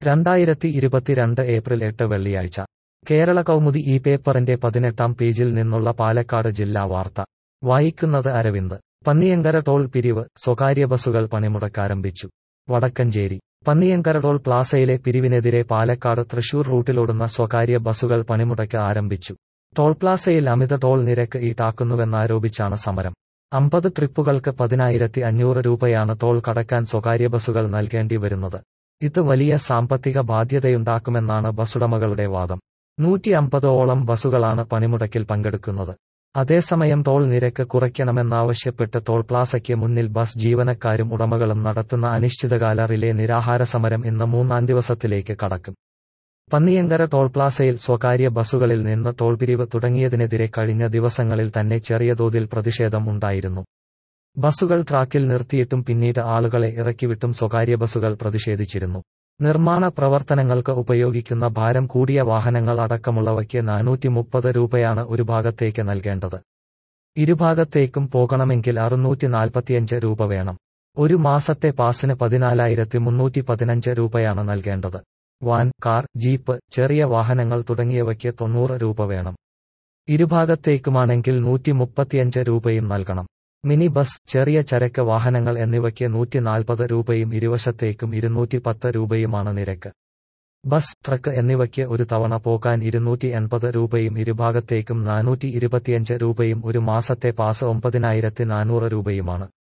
രണ്ടായിരത്തി ഇരുപത്തിരണ്ട് ഏപ്രിൽ എട്ട് വെള്ളിയാഴ്ച കേരള കൗമുദി ഈ പേപ്പറിന്റെ പതിനെട്ടാം പേജിൽ നിന്നുള്ള പാലക്കാട് ജില്ലാ വാർത്ത വായിക്കുന്നത് അരവിന്ദ് പന്നിയങ്കര ടോൾ പിരിവ് സ്വകാര്യ ബസുകൾ പണിമുടക്കാരംഭിച്ചു വടക്കഞ്ചേരി പന്നിയങ്കര ടോൾ പ്ലാസയിലെ പിരിവിനെതിരെ പാലക്കാട് തൃശൂർ റൂട്ടിലോടുന്ന സ്വകാര്യ ബസുകൾ പണിമുടക്ക് ആരംഭിച്ചു ടോൾ പ്ലാസയിൽ അമിത ടോൾ നിരക്ക് ഈടാക്കുന്നുവെന്നാരോപിച്ചാണ് സമരം അമ്പത് ട്രിപ്പുകൾക്ക് പതിനായിരത്തി അഞ്ഞൂറ് രൂപയാണ് ടോൾ കടക്കാൻ സ്വകാര്യ ബസുകൾ നൽകേണ്ടി വരുന്നത് ഇത് വലിയ സാമ്പത്തിക ബാധ്യതയുണ്ടാക്കുമെന്നാണ് ബസുടമകളുടെ വാദം നൂറ്റി അമ്പതോളം ബസുകളാണ് പണിമുടക്കിൽ പങ്കെടുക്കുന്നത് അതേസമയം ടോൾ നിരക്ക് കുറയ്ക്കണമെന്നാവശ്യപ്പെട്ട് ടോൾ പ്ലാസയ്ക്ക് മുന്നിൽ ബസ് ജീവനക്കാരും ഉടമകളും നടത്തുന്ന അനിശ്ചിതകാല റിലേ നിരാഹാര സമരം ഇന്ന് മൂന്നാം ദിവസത്തിലേക്ക് കടക്കും പന്നിയങ്കര ടോൾ പ്ലാസയിൽ സ്വകാര്യ ബസുകളിൽ നിന്ന് ടോൾ പിരിവ് തുടങ്ങിയതിനെതിരെ കഴിഞ്ഞ ദിവസങ്ങളിൽ തന്നെ ചെറിയ തോതിൽ പ്രതിഷേധം ഉണ്ടായിരുന്നു ബസുകൾ ട്രാക്കിൽ നിർത്തിയിട്ടും പിന്നീട് ആളുകളെ ഇറക്കിവിട്ടും സ്വകാര്യ ബസുകൾ പ്രതിഷേധിച്ചിരുന്നു നിർമ്മാണ പ്രവർത്തനങ്ങൾക്ക് ഉപയോഗിക്കുന്ന ഭാരം കൂടിയ വാഹനങ്ങൾ അടക്കമുള്ളവയ്ക്ക് നാനൂറ്റി മുപ്പത് രൂപയാണ് ഒരു ഭാഗത്തേക്ക് നൽകേണ്ടത് ഇരുഭാഗത്തേക്കും പോകണമെങ്കിൽ അറുന്നൂറ്റി നാൽപ്പത്തിയഞ്ച് രൂപ വേണം ഒരു മാസത്തെ പാസിന് പതിനാലായിരത്തി മുന്നൂറ്റി പതിനഞ്ച് രൂപയാണ് നൽകേണ്ടത് വാൻ കാർ ജീപ്പ് ചെറിയ വാഹനങ്ങൾ തുടങ്ങിയവയ്ക്ക് തൊണ്ണൂറ് രൂപ വേണം ഇരുഭാഗത്തേക്കുമാണെങ്കിൽ നൂറ്റി മുപ്പത്തിയഞ്ച് രൂപയും നൽകണം മിനി ബസ് ചെറിയ ചരക്ക് വാഹനങ്ങൾ എന്നിവയ്ക്ക് നൂറ്റി നാൽപ്പത് രൂപയും ഇരുവശത്തേക്കും ഇരുന്നൂറ്റി പത്ത് രൂപയുമാണ് നിരക്ക് ബസ് ട്രക്ക് എന്നിവയ്ക്ക് ഒരു തവണ പോകാൻ ഇരുന്നൂറ്റി എൺപത് രൂപയും ഇരുഭാഗത്തേക്കും നാനൂറ്റി ഇരുപത്തിയഞ്ച് രൂപയും ഒരു മാസത്തെ പാസ് ഒമ്പതിനായിരത്തി നാനൂറ് രൂപയുമാണ്